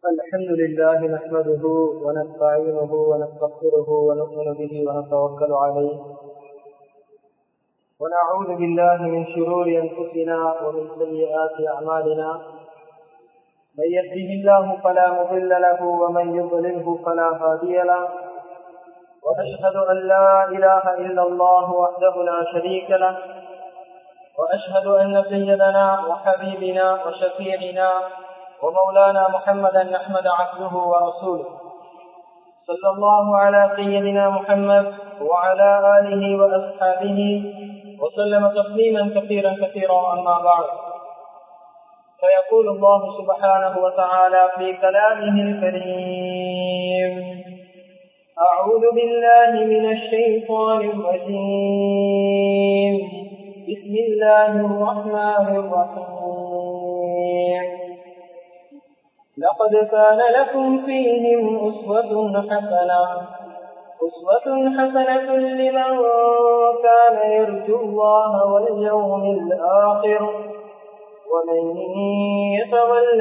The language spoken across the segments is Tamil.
الحمد لله نحمده ونستعينه ونستغفره ونؤمن به ونتوكل عليه ونعوذ بالله من شرور انفسنا ومن سيئات اعمالنا من يهده الله فلا مضل له ومن يضلله فلا هادي له واشهد ان لا اله الا الله وحده لا شريك له واشهد ان سيدنا وحبيبنا وشفيعنا ومولانا محمدا احمد عبده ورسوله صلى الله على سيدنا محمد وعلى اله واصحابه وسلم تسليما كثيرا كثيرا اما بعد فيقول الله سبحانه وتعالى في كلامه الكريم اعوذ بالله من الشيطان الرجيم بسم الله الرحمن الرحيم لقد كان لكم فيهم أسوة حسنة أسوة حسنة لمن كان يرجو الله واليوم الآخر ومن يتول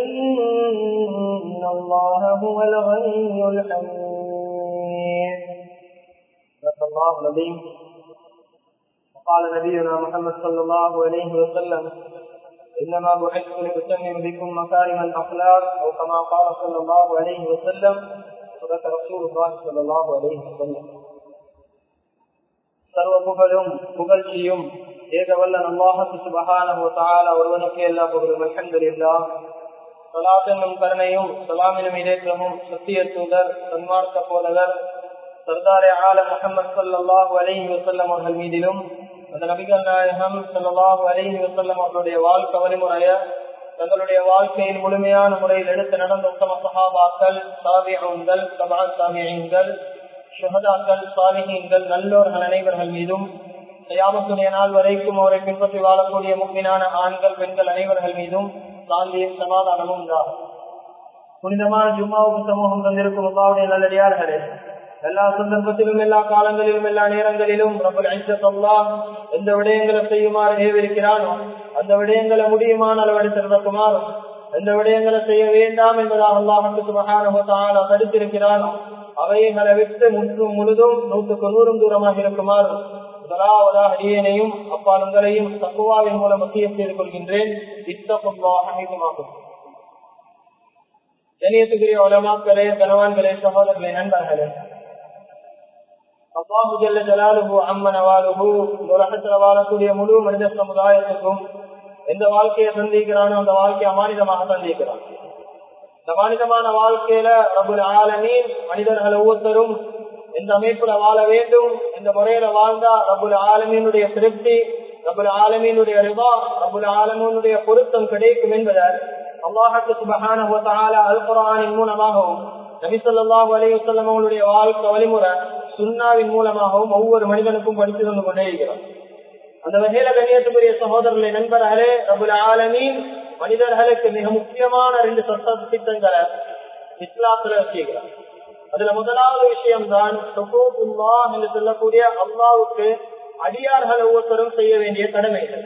فإن الله هو الغني الحميد صدق الله العظيم وقال نبينا محمد صلى الله عليه وسلم إنما بعثت لأتمم بكم مكارم الأخلاق أو كما قال صلى الله عليه وسلم صدق رسول الله صلى الله عليه وسلم சர்வ புகழும் புகழ்ச்சியும் ஏகவல்லன் அல்லாஹத்து சுபகான ஒருவனுக்கு எல்லா புகழும் அல்ஹம்துலில்லா சலாத்தனும் கருணையும் சலாமினும் இதேற்றமும் சத்திய தூதர் சன்மார்க்க போதகர் சர்தாரே ஆல முகமது சல்லாஹு அலைஹி வசல்லம் அவர்கள் மீதிலும் அந்த நபிகள் நாயகம் சல்லாஹு அலைஹி வசல்லம் அவர்களுடைய வாழ்க்கை வழிமுறைய தங்களுடைய வாழ்க்கையில் முழுமையான முறையில் எடுத்து நடந்த உத்தம சகாபாக்கள் சாவியங்கள் சபா சாமியங்கள் சுகதாக்கள் சாலிகங்கள் நல்லோர்கள் அனைவர்கள் மீதும் தயாமத்துடைய நாள் வரைக்கும் அவரை பின்பற்றி வாழக்கூடிய முக்கியமான ஆண்கள் பெண்கள் அனைவர்கள் மீதும் சாந்தியும் சமாதானமும் தான் புனிதமான ஜும்மாவுக்கு சமூகம் தந்திருக்கும் அல்லாவுடைய நல்லடியார்களே எல்லா சந்தர்ப்பத்திலும் எல்லா காலங்களிலும் எல்லா நேரங்களிலும் எந்த விடயங்களை செய்யுமாறு ஏவிருக்கிறானோ அந்த விடயங்களை முடியுமான அளவெடுத்து நடக்குமாறு எந்த விடயங்களை செய்ய வேண்டாம் என்பதாக அல்லாஹுக்கு மகானகத்தால தடுத்திருக்கிறானோ அவைகளை விட்டு முற்றும் முழுதும் நூற்றுக்கு நூறும் தூரமாக இருக்குமாறு முதலாவதாக அடியனையும் அப்பாலுங்களையும் தக்குவாவின் மூலம் மத்திய செய்து கொள்கின்றேன் இத்தப்புவாகும் கணியத்துக்குரிய உலமாக்களே கனவான்களே சகோதரர்களே நண்பர்களே அல்லாஹு ஜல்ல ஜலாலுகு அம்மன் அவாலுகு உலகத்தில் வாழக்கூடிய முழு மனித சமுதாயத்துக்கும் எந்த வாழ்க்கையை சந்திக்கிறானோ அந்த வாழ்க்கையை அமானிதமாக சந்திக்கிறான் இந்த மாநிலமான வாழ்க்கையில ரபுல் ஆலமீன் மனிதர்கள் ஒவ்வொருத்தரும் எந்த அமைப்புல வாழ வேண்டும் எந்த முறையில வாழ்ந்தா ரபுல் ஆலமீனுடைய திருப்தி ரபுல் ஆலமீனுடைய ரிவா ரபுல் ஆலமீனுடைய பொருத்தம் கிடைக்கும் என்பதால் அல்லாஹத்து சுபகான அல் குரானின் மூலமாகவும் நபிசல்லாஹு அலையுசல்லம் அவங்களுடைய வாழ்க்கை வழிமுறை சுண்ணாவின் மூலமாகவும் ஒவ்வொரு மனிதனுக்கும் படித்து வந்து கொண்டே இருக்கிறோம் அந்த வகையில கண்ணியத்துக்குரிய சகோதரர்களை நண்பர்களே ரபுல் ஆலமீன் மனிதர்களுக்கு மிக முக்கியமான ரெண்டு சட்ட திட்டங்களை இஸ்லாத்துல வச்சுக்கிறார் அதுல முதலாவது விஷயம் தான் என்று சொல்லக்கூடிய அல்லாவுக்கு அடியார்கள் ஒவ்வொருத்தரும் செய்ய வேண்டிய கடமைகள்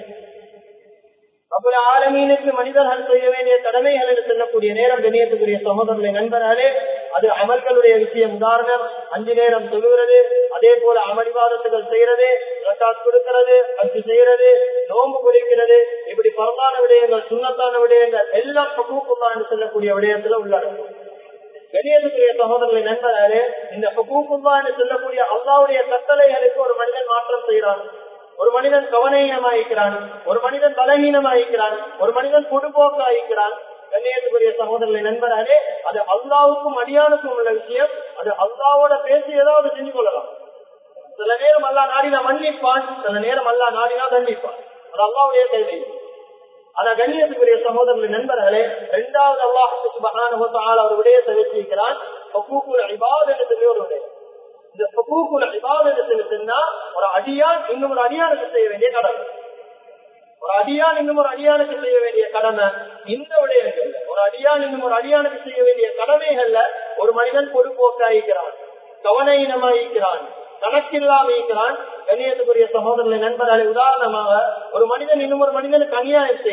அப்படி ஆலமீனுக்கு மனிதர்கள் செய்ய வேண்டிய கடமைகள் என்று சொல்லக்கூடிய நேரம் கண்ணியத்துக்குரிய சகோதரர்களை நண்பர்களே அது அமல்களுடைய விஷயம் உதாரணம் அஞ்சு நேரம் சொல்லுகிறது அதே போல அமளிவாதத்துகள் செய்யறது ரக்காத் கொடுக்கிறது அச்சு செய்யறது நோம்பு குடிக்கிறது இப்படி பரவான விடயங்கள் சுண்ணத்தான விடயங்கள் எல்லாம் பக்குவக்குள்ளா என்று சொல்லக்கூடிய விடயத்துல உள்ளடங்கும் கணியத்துக்குரிய சகோதரர்களை நண்பர்களே இந்த பக்குவக்குள்ளா என்று சொல்லக்கூடிய அல்லாவுடைய கட்டளைகளுக்கு ஒரு மனிதன் மாற்றம் செய்யறான் ஒரு மனிதன் கவனீனமாயிருக்கிறான் ஒரு மனிதன் பலகீனமாயிருக்கிறான் ஒரு மனிதன் பொடுபோக்காயிருக்கிறான் கண்ணியத்துக்குரிய சகோதரர்களை நண்பரானே அது அல்லாவுக்கும் அடியானுக்கும் உள்ள விஷயம் அது அல்லாவோட பேசி ஏதாவது செஞ்சு கொள்ளலாம் சில நேரம் அல்லா நாடினா மன்னிப்பான் சில நேரம் அல்லா நாடினா தண்டிப்பான் அது அல்லாவுடைய தேவை ஆனா கண்ணியத்துக்குரிய சகோதரர்கள் நண்பர்களே இரண்டாவது அல்லாஹு அவர் விடயத்தை வச்சிருக்கிறான் என்று ஒரு விடயம் இந்த பகுக்குல விவாதத்தில் சொன்னா ஒரு அடியான் இன்னும் ஒரு அடியானுக்கு செய்ய வேண்டிய கடமை ஒரு அடியான் இன்னும் ஒரு அடியானுக்கு செய்ய வேண்டிய கடமை இந்த விடயங்கள்ல ஒரு அடியான் இன்னும் ஒரு அடியானுக்கு செய்ய வேண்டிய கடமைகள்ல ஒரு மனிதன் பொறுப்போக்காயிருக்கிறான் கவனீனமாயிருக்கிறான் கணக்கில்லாம இருக்கிறான் கண்ணியத்துக்குரிய சகோதரர்களை நண்பர்களை உதாரணமாக ஒரு மனிதன் இன்னும் ஒரு மனிதனுக்கு அநியாயம் செய்யறான்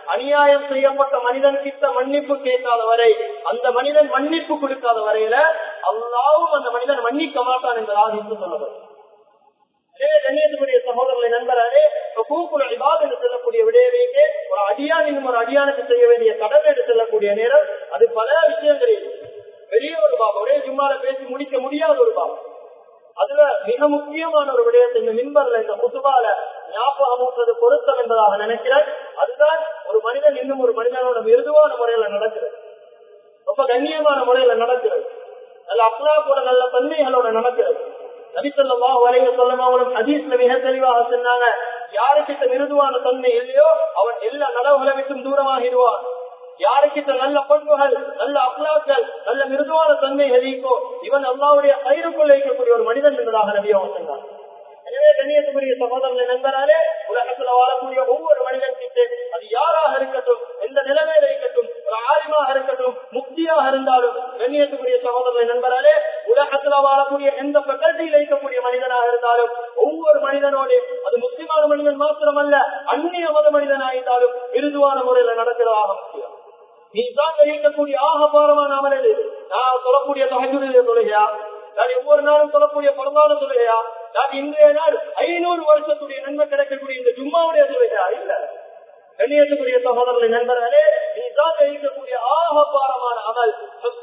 அநியாயம் செய்யப்பட்ட மனிதன் கிட்ட மன்னிப்பு கேட்காத வரை அந்த மனிதன் மன்னிப்பு கொடுக்காத வரையில அல்லாவும் அந்த மனிதன் மன்னிக்க மாட்டான் என்பதாக என்று சொல்லப்படும் எனவே கண்ணியத்துக்குரிய சகோதரர்களை நண்பராலே கூக்குல இபாத் என்று சொல்லக்கூடிய விடயவைக்கு ஒரு அடியான் இன்னும் ஒரு அடியானுக்கு செய்ய வேண்டிய கடமை என்று சொல்லக்கூடிய நேரம் அது பல விஷயங்களில் வெளியே ஒரு பாபம் ஒரே ஜும்மால பேசி முடிக்க முடியாத ஒரு பாபம் அதுல மிக முக்கியமான ஒரு விடயத்தை இந்த மின்பர்ல இந்த முசுபால ஞாபகமூட்டுறது பொருத்தம் என்பதாக நினைக்கிறேன் அதுதான் ஒரு மனிதன் இன்னும் ஒரு மனிதனோட மிருதுவான முறையில நடக்கிறது ரொம்ப கண்ணியமான முறையில நடக்கிறது நல்ல அப்லாக்கோட நல்ல தன்மைகளோட நடக்கிறது நபித்தல்லா வரைய சொல்லமாவளும் ஹதீஸ்ல மிக தெளிவாக சொன்னாங்க யாருக்கிட்ட மிருதுவான தன்மை இல்லையோ அவன் எல்லா நலவுகளை விட்டும் தூரமாகிடுவான் யாருக்கிட்ட நல்ல பண்புகள் நல்ல அப்லாக்கள் நல்ல மிருதுவான தன்மைகள் இருக்கோ இவன் அல்லாவுடைய கயிறுக்குள் வைக்கக்கூடிய ஒரு மனிதன் என்பதாக நபி அவன் சொன்னான் எனவே கண்ணியத்துக்குரிய சகோதரர்களை நண்பராலே உலகத்துல வாழக்கூடிய ஒவ்வொரு மனிதன் கிட்ட அது யாராக இருக்கட்டும் எந்த நிலைமையில இருக்கட்டும் ஒரு ஆலிமாக இருக்கட்டும் முக்தியாக இருந்தாலும் கண்ணியத்துக்குரிய சகோதரர்களை நண்பராலே உலகத்துல வாழக்கூடிய எந்த பிரகல்ட்டியில் இருக்கக்கூடிய மனிதனாக இருந்தாலும் ஒவ்வொரு மனிதனோடு அது முஸ்லிமான மனிதன் மாத்திரமல்ல அந்நிய மத மனிதனாயிருந்தாலும் மிருதுவான முறையில நடக்கிறதாக முக்கியம் நீ தான் இருக்கக்கூடிய ஆகபாரமான அமலில் நான் சொல்லக்கூடிய தகஜுடைய தொழுகையா நான் ஒவ்வொரு நாளும் சொல்லக்கூடிய பரவான தொழுகையா நான் இன்றைய நாள் ஐநூறு வருஷத்துடைய நன்மை கிடைக்கக்கூடிய இந்த ஜும்மாவுடைய தொழுகையா இல்ல கண்ணியத்துக்குரிய சகோதரர்களை நண்பர்களே நீ தான் இருக்கக்கூடிய ஆகபாரமான அமல்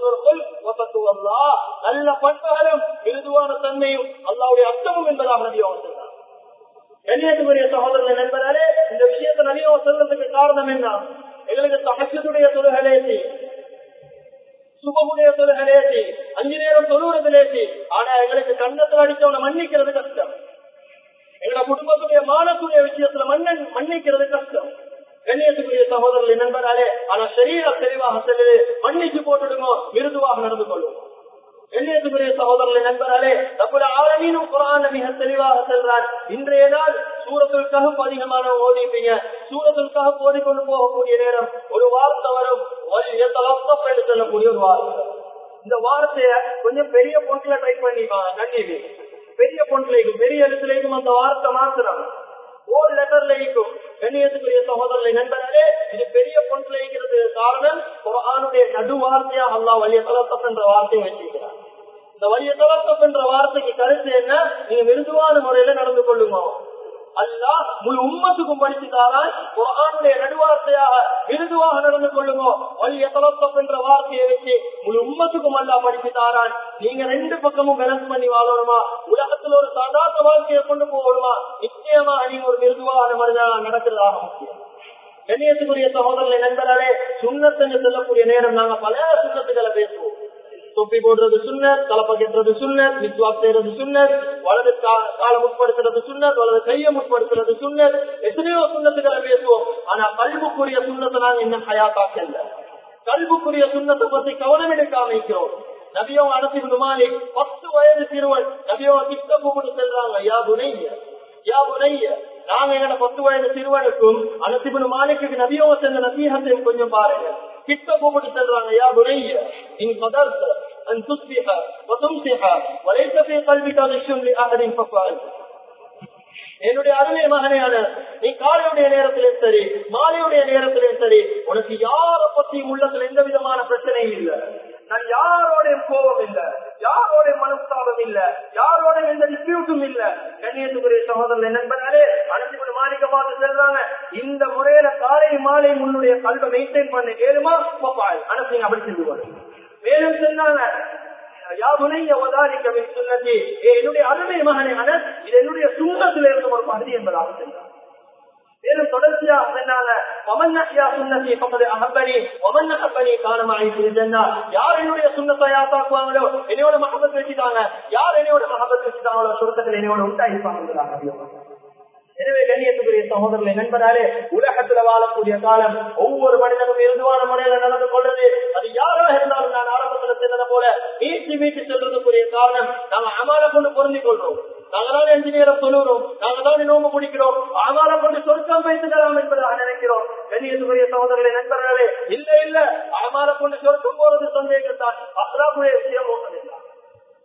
நல்ல பண்புகளும் மிருதுவான தன்மையும் அல்லாவுடைய அர்த்தமும் என்பதாக நபி அவன் சொன்னார் கண்ணியத்துக்குரிய சகோதரர்களை நண்பர்களே இந்த விஷயத்தை நபி அவன் சொல்றதுக்கு காரணம் என்ன எங்களுக்கு தகச்சத்துடைய தொழுகலேசி சுபமுடைய தொழுகலேசி அஞ்சு நேரம் தொழுகிறதுலேசி ஆனா எங்களுக்கு கண்ணத்துல அடிச்சவனை மன்னிக்கிறது கஷ்டம் எங்களோட குடும்பத்துடைய மானத்துடைய விஷயத்துல மன்னன் மன்னிக்கிறது கஷ்டம் கண்ணியத்துக்குரிய சகோதரர்கள் நண்பராலே ஆனா சரீர தெளிவாக செல்லுது மன்னிச்சு போட்டுடுமோ மிருதுவாக நடந்து கொள்ளும் கண்ணியத்துக்குரிய சகோதரர்களை நண்பராலே தப்புல ஆலமீனும் குரான் மிக தெளிவாக செல்றான் இன்றைய நாள் சூரத்திற்காக அதிகமான ஓடிப்பீங்க சூரத்திற்காக ஓடிக்கொண்டு போகக்கூடிய நேரம் ஒரு வார்த்தை வரும் என்று சொல்லக்கூடிய ஒரு வார்த்தை இந்த வார்த்தைய கொஞ்சம் பெரிய பொண்ணுல டைப் பண்ணிப்பாங்க கண்டிப்பா பெரிய பொண்ணுலைக்கும் பெரிய எழுத்துலைக்கும் அந்த வார்த்தை மாத்திரம் ஓர் லெட்டர்ல இருக்கும் கண்ணியத்துக்குரிய சகோதரர்களை நண்பர்களே இது பெரிய பொண்ணுல இருக்கிறது காரணம் குரானுடைய நடு வார்த்தையா அல்லா வலிய தலத்தப் என்ற வார்த்தையை வச்சிருக்கிறார் இந்த வலிய தலத்தப் என்ற வார்த்தைக்கு கருத்து என்ன நீங்க மிருதுவான முறையில நடந்து கொள்ளுங்க அல்லா முழு உம்மத்துக்கும் படிச்சுட்டாரான் குரானுடைய நடுவார்த்தையாக மிருதுவாக நடந்து கொள்ளுங்க வலிய தலத்தப் என்ற வார்த்தையை வச்சு முழு உம்மத்துக்கும் அல்லா படிச்சுட்டாரான் நீங்க ரெண்டு பக்கமும் பேலன்ஸ் பண்ணி வாழணுமா உலகத்துல ஒரு சாதாரண வாழ்க்கையை கொண்டு போகணுமா நிச்சயமா நீங்க ஒரு மிருதுவான மனிதனாக நடக்கிறதாக முக்கியம் கண்ணியத்துக்குரிய சகோதரர்களை நண்பர்களே சுண்ணத்துன்னு சொல்லக்கூடிய நேரம் நாங்க பல சுண்ணத்துக்களை பேசுவோம் தொப்பி போடுறது சுண்ணத் தலப்ப கெட்டுறது சுண்ணத் வித்வாப் செய்யறது சுண்ணத் வலது காலம் முற்படுத்துறது சுண்ணத் வலது கையை முற்படுத்துறது சுண்ணத் எத்தனையோ சுண்ணத்துக்களை பேசுவோம் ஆனா கல்வுக்குரிய சுண்ணத்தை நாங்க இன்னும் ஹயாத்தாக்கல கல்வுக்குரிய சுண்ணத்தை பத்தி கவனம் எடுக்காம இருக்கிறோம் நபியோ அரசு மாலிக் பத்து வயது சிறுவன் நபியோ கிட்ட கூப்பிட்டு செல்றாங்க யா புனைய யா புனைய நாங்க எங்கட பத்து வயது சிறுவனுக்கும் அனசிபுன் மாலிக்கு நபியோ சென்ற நசீகத்தையும் கொஞ்சம் பாருங்க கிட்ட கூப்பிட்டு செல்றாங்க யா புனைய இன் கதர்த்த أن تصبح وتمسح وليس في قلبك غش لأحد ففعل என்னுடைய அருமை மகனையான நீ காலையுடைய நேரத்திலும் சரி மாலையுடைய நேரத்திலும் சரி உனக்கு யார பத்தியும் உள்ளத்துல எந்த விதமான பிரச்சனையும் இல்ல நான் யாரோடையும் கோபம் இல்ல யாரோட மனஸ்தாபம் இல்ல யாரோட எந்த டிஸ்பியூட்டும் இல்ல கண்ணியத்துக்குரிய சகோதரர் நண்பர்களே அனைத்து மாளிகை பார்த்து செல்றாங்க இந்த முறையில காலை மாலை உன்னுடைய கல்வை மெயின்டைன் பண்ண ஏழுமா பப்பாள் அனசு அப்படி செல்லுவாரு மேலும் சொன்னாங்க என்னுடைய அருமை மகனை அனஸ் இது என்னுடைய சுங்கத்தில் இருக்கும் ஒரு பகுதி என்பதாக சொன்னார் மேலும் தொடர்ச்சியா சொன்னாங்க யார் என்னுடைய சுண்ணத்தை யாத்தாக்குவாங்களோ என்னையோட மகபத் வச்சுட்டாங்க யார் என்னையோட மகபத் வச்சுட்டாங்களோ சுருக்கத்தில் என்னையோட உண்டாயிருப்பாங்க எனவே கண்ணியத்துக்குரிய சகோதரர்களை நண்பராலே உலகத்துல வாழக்கூடிய காலம் ஒவ்வொரு மனிதனும் இறுதுவான முறையில நடந்து கொள்றது அது யாராக இருந்தாலும் நான் ஆரம்பத்துல சென்றத போல மீட்டி மீட்டி செல்றதுக்குரிய காரணம் நாங்க அமால கொண்டு பொருந்திக் கொள்றோம் நாங்க தான் அஞ்சு நேரம் சொல்லுறோம் நாங்க தான் நோம்பு முடிக்கிறோம் ஆமால கொண்டு சொர்க்கம் வைத்துக்கலாம் என்பதாக நினைக்கிறோம் கண்ணியத்துக்குரிய சகோதரர்களை நண்பர்களே இல்ல இல்ல ஆமால கொண்டு சொர்க்கம் போறது சந்தேகம் தான் அசலாக்குரிய விஷயம் ஒன்றும்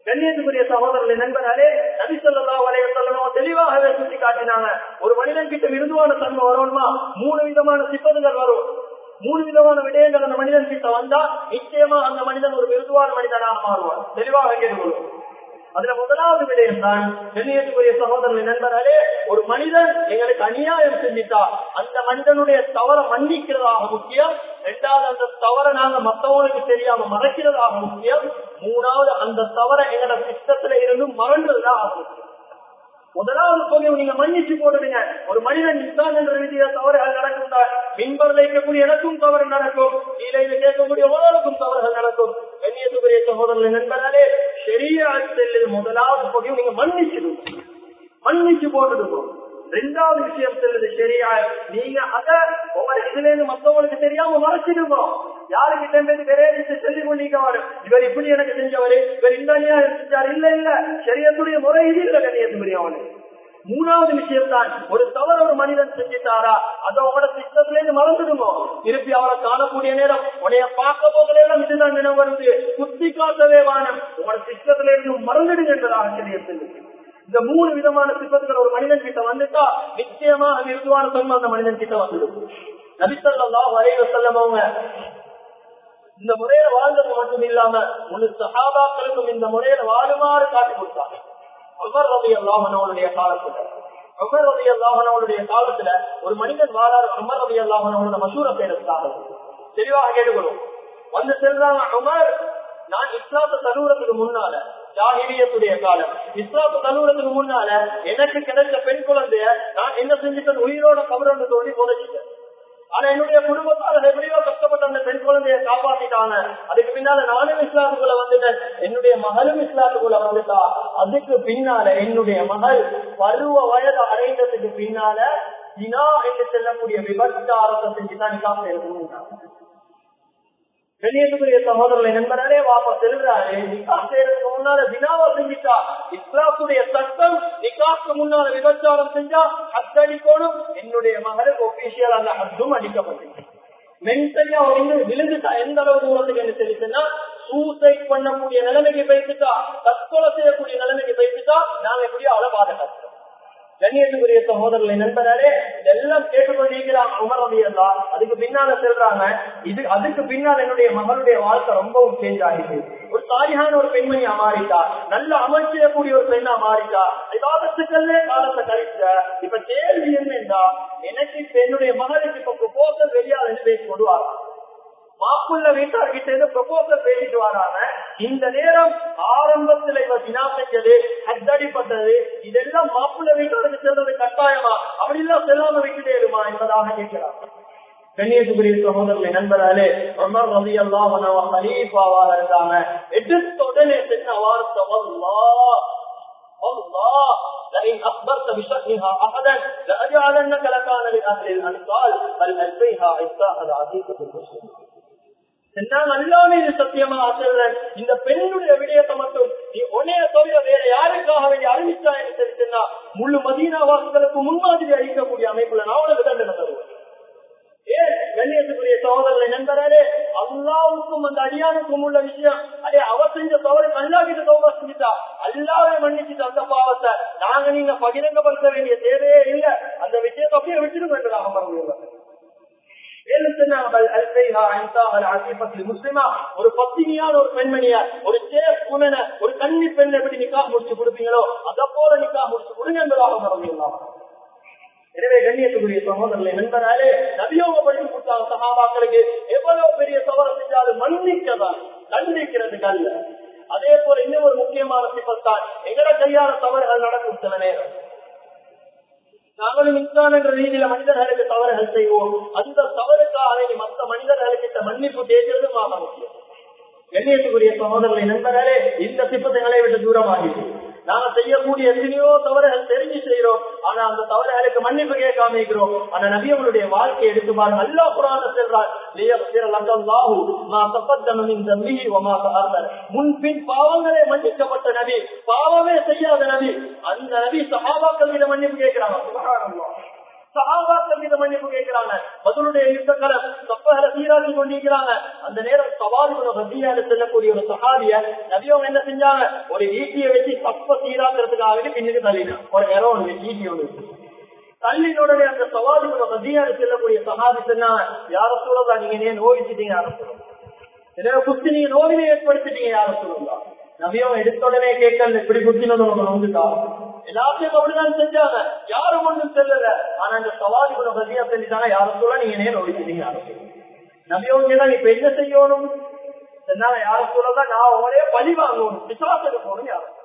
கண்ணியத்துக்குரிய சகோதரர்களை நண்பர்களே நபி சொல்லா வலைய சொல்லணும் தெளிவாகவே சுட்டி காட்டினாங்க ஒரு மனிதன் கிட்ட மிருதுவான தன்மை வரணுமா மூணு விதமான சிப்பதுகள் வரும் மூணு விதமான விடயங்கள் அந்த மனிதன் கிட்ட வந்தா நிச்சயமா அந்த மனிதன் ஒரு மிருதுவான மனிதனாக மாறுவார் தெளிவாக கேட்டுக்கொள்ளும் அதுல முதலாவது விடயம் தான் கண்ணியத்துக்குரிய சகோதரர்கள் நண்பர்களே ஒரு மனிதன் எங்களுக்கு அநியாயம் செஞ்சிட்டா அந்த மனிதனுடைய தவற மன்னிக்கிறதாக முக்கியம் இரண்டாவது அந்த தவற நாங்க மத்தவங்களுக்கு தெரியாம மறைக்கிறதாக முக்கியம் மூணாவது அந்த தவற எங்களோட சிஸ்டத்துல இருந்து மறந்ததுதான் முக்கியம் முதலாவது பகுதியை நீங்க மன்னிச்சு போடுறீங்க ஒரு மனிதன் நித்தான் என்ற ரீதியில தவறுகள் நடக்கும் மின்பர் வைக்கக்கூடிய எனக்கும் தவறு நடக்கும் கீழே கேட்கக்கூடிய உலகம் தவறுகள் நடக்கும் கண்ணியத்துக்குரிய சகோதரர்கள் நண்பர்களே சரியா செல்லுது முதலாவது பகுதியும் நீங்க மன்னிச்சிடுங்க மன்னிச்சு போட்டுடுவோம் ரெண்டாவது விஷயம் செல்லுது சரியா நீங்க அத உங்க இதுல இருந்து மத்தவங்களுக்கு தெரியாம மறைச்சிடுவோம் யாருக்கிட்ட இருந்து விரைவிச்சு சொல்லி கொண்டிருக்க வரும் இவர் இப்படி எனக்கு செஞ்சவரு இவர் இந்த அநியாயம் செஞ்சார் இல்ல இல்ல சரியத்துடைய முறை இது இல்ல கண்ணியத்துக்குரிய அவனுக்கு மூணாவது விஷயம் தான் ஒரு தவறு ஒரு மனிதன் செஞ்சுட்டாரா அதை உங்களோட சிஸ்டத்துல இருந்து மறந்துடுமோ திருப்பி அவரை காணக்கூடிய நேரம் உனைய பார்க்க போகலாம் இதுதான் நினைவு வருது குத்தி காட்டவே வானம் உங்களோட சிஸ்டத்துல இருந்து மறந்துடுங்க என்பதாக ஆச்சரியத்தில் இந்த மூணு விதமான சிப்பத்துகள் ஒரு மனிதன் கிட்ட வந்துட்டா நிச்சயமாக மிருதுவான தன்மை அந்த மனிதன் கிட்ட வந்துடும் நபித்தல்லாம் வரைய செல்லம் அவங்க இந்த முறையில வாழ்ந்தது மட்டும் இல்லாம முழு சகாபாக்களுக்கும் இந்த முறையில வாழுமாறு காட்டி கொடுத்தாங்க உமர் ரவி அல்லாஹனவனுடைய காலத்துல உமர் ரவி அல்லாஹனவனுடைய காலத்துல ஒரு மனிதன் வாழார் உமர் ரவி அல்லாஹனவனோட மசூர பேருக்காக தெளிவாக கேட்டுக்கணும் வந்து செல்றாங்க உமர் நான் இஸ்லாத்த தருவதற்கு முன்னால ஜாகிரியத்துடைய காலம் இஸ்லாத்து தருவதற்கு முன்னால எனக்கு கிடைச்ச பெண் குழந்தைய நான் என்ன செஞ்சுட்டேன் உயிரோட கபரோட தோண்டி புதைச்சிட்டேன் ஆனா என்னுடைய குடும்பத்தால் எப்படியோ கஷ்டப்பட்ட அந்த பெண் குழந்தைய காப்பாத்திட்டாங்க அதுக்கு பின்னால நானும் இஸ்லாத்துக்குள்ள வந்துட்டேன் என்னுடைய மகளும் இஸ்லாத்துக்குள்ள வந்துட்டா அதுக்கு பின்னால என்னுடைய மகள் பருவ வயது அடைந்ததுக்கு பின்னால தினா என்று செல்லக்கூடிய விபச்சாரத்தை செஞ்சுதான் நிக்காம இருக்கணும் கண்ணியத்துக்குரிய சகோதரர்களை நண்பரே வாப்பா செல்கிறாரு நிக்கா செய்யறதுக்கு முன்னால தினாவா செஞ்சுட்டா இஸ்லாத்துடைய சட்டம் நிக்காக்கு முன்னால விபச்சாரம் செஞ்சா ஹத்தடிக்கணும் என்னுடைய மகளுக்கு ஒபிஷியல் அந்த ஹத்தும் அடிக்கப்பட்டு மென்டலியா வந்து விழுந்துட்டா எந்த அளவு தூரத்துக்கு என்ன தெரியுதுன்னா சூசைட் பண்ணக்கூடிய நிலைமைக்கு போயிட்டுட்டா தற்கொலை செய்யக்கூடிய நிலைமைக்கு போயிட்டுட்டா நாங்க எப்படியோ அள பாதுகாத்தோம் கண்ணியத்துக்குரிய சகோதரர்களை நண்பரே இதெல்லாம் கேட்டுக்கொண்டிருக்கிறாங்க உமரவியல்லா அதுக்கு பின்னால செல்றாங்க இது அதுக்கு பின்னால் என்னுடைய மகளுடைய வாழ்க்கை ரொம்பவும் சேஞ்ச் ஆகிடுது ஒரு தாரியான ஒரு பெண்மணி மாறிட்டா நல்ல அமைச்சிடக்கூடிய ஒரு பெண்ணா மாறிட்டா விவாதத்துக்கல்லே காலத்தை கழிச்ச இப்ப கேள்வி என்னன்னா எனக்கு இப்ப என்னுடைய மகளுக்கு இப்ப ப்ரொபோசல் வெளியால பேசி கொண்டுவாங்க மாப்புள்ள வீட்டார்கிட்ட இருந்து ப்ரொபோசல் பேசிட்டு வராங்க இந்த நேரம் ஆரம்பத்துல இவ தினா செஞ்சது அத்தடிப்பட்டது இதெல்லாம் மாப்புள்ள வீட்டாருக்கு செல்றது கட்டாயமா அப்படி எல்லாம் செல்லாம விட்டுட்டேருமா என்பதாக கேட்கிறாங்க கண்ணியத்துக்குரிய சகோதரர்களை நண்பராலே உமர் ரவி எல்லாம் ஹலீஃபாவாக இருக்காங்க எடுத்த உடனே சென்ன வார்த்தை الله لئن أخبرت بشأنها أحدا لأجعلنك لكان لأهل الأنصال بل ألفيها عصاها العزيزة المسلم எல்லாமே சத்தியமா சொல்றேன் இந்த பெண்ணுடைய விடயத்தை மட்டும் நீ உனைய தவிர வேற யாருக்காக வேண்டிய அறிவிச்சா என்று தெரிவிச்சா முழு மதீனா வாசங்களுக்கு முன்மாதிரி அளிக்கக்கூடிய அமைப்புல நான் உனக்கு தண்டனை தருவேன் ஏன் கண்ணியத்துக்குரிய சகோதரர்களை நண்பராலே அல்லாவுக்கும் அந்த அடியானுக்கும் உள்ள விஷயம் அதே அவ செஞ்ச தவறு அல்லா கிட்ட தோபா செஞ்சுட்டா அல்லாவே மன்னிச்சுட்டு அந்த பாவத்தை நாங்க நீங்க பகிரங்கப்படுத்த வேண்டிய தேவையே இல்லை அந்த விஷயத்தை அப்படியே விட்டுடும் என்றாக மறந்து ஒரு பத்தினியான ஒரு பெண்மணியா ஒரு சேர் குணன ஒரு கன்னி பெண் எப்படி நிக்கா முடிச்சு கொடுப்பீங்களோ அத போல நிக்கா முடிச்சு கொடுங்க என்பதாக மறந்துள்ளாங்க எனவே கண்ணியத்துக்குரிய சகோதரர்களை நண்பனாலே நபியோக படித்து கொடுத்தாங்க சகாபாக்களுக்கு எவ்வளவு பெரிய தவறு செஞ்சாலும் மன்னிக்கதான் தண்டிக்கிறதுக்கு அல்ல அதே போல இன்னும் ஒரு முக்கியமான சிப்பத்தான் எங்கட கையால தவறுகள் நடக்கும் சில நேரம் நாங்களும் இன்சான் என்ற ரீதியில மனிதர்களுக்கு தவறுகள் செய்வோம் அந்த தவறுக்காக மற்ற மனிதர்களுக்கிட்ட மன்னிப்பு கேட்கிறதும் ஆக முக்கியம் கண்ணியத்துக்குரிய சகோதரர்களை நண்பர்களே இந்த சிப்பத்தைகளை விட்டு தூரமாகிறது நாங்க செய்யக்கூடிய எத்தனையோ தவறுகள் தெரிஞ்சு செய்யறோம் ஆனா அந்த தவறுகளுக்கு மன்னிப்பு கேட்காம இருக்கிறோம் ஆனா நபியவனுடைய வாழ்க்கையை எடுத்து பாருங்க அல்லா புராண செல்றார் முன்பின் பாவங்களே மன்னிக்கப்பட்ட நபி பாவமே செய்யாத நபி அந்த நபி சகாபாக்கள் மீது மன்னிப்பு கேட்கிறாங்க சகாபாக்கள் மீது மன்னிப்பு கேட்கிறாங்க பதிலுடைய யுத்தங்களை தப்பகளை சீராக்கி கொண்டிருக்கிறாங்க அந்த நேரம் சவாதி ரத்தியால செல்லக்கூடிய ஒரு சகாபிய நபியவங்க என்ன செஞ்சாங்க ஒரு ஈட்டியை வச்சு தப்ப சீராக்கிறதுக்காக பின்னுக்கு தள்ளினான் ஒரு நேரம் ஒன்று ஈட்டி ஒன்று தள்ளினுடனே அந்த சவாதி ரத்தியால செல்லக்கூடிய சகாபி சொன்னாங்க யார சூழலா நீங்க ஏன் நோவிச்சிட்டீங்க யார சூழல் குத்தி நீங்க நோவினை ஏற்படுத்திட்டீங்க யார சூழலா நபியும் எடுத்த உடனே கேட்கல இப்படி குத்தினது உங்களுக்கு வந்துட்டா எல்லாத்தையும் அப்படிதான் செஞ்சாங்க யாரும் ஒன்றும் செல்லல ஆனா இந்த சவாதி குணம் பத்தியா செஞ்சுட்டாங்க யாரும் சொல்ல நீங்க நேரம் ஒழிச்சிட்டீங்க யாரும் நபியும் கேட்டா இப்ப என்ன செய்யணும் என்னால யாரும் சொல்லதான் நான் உங்களே பழி வாங்கணும் விசுவாசத்துக்கு போகணும் யாரும்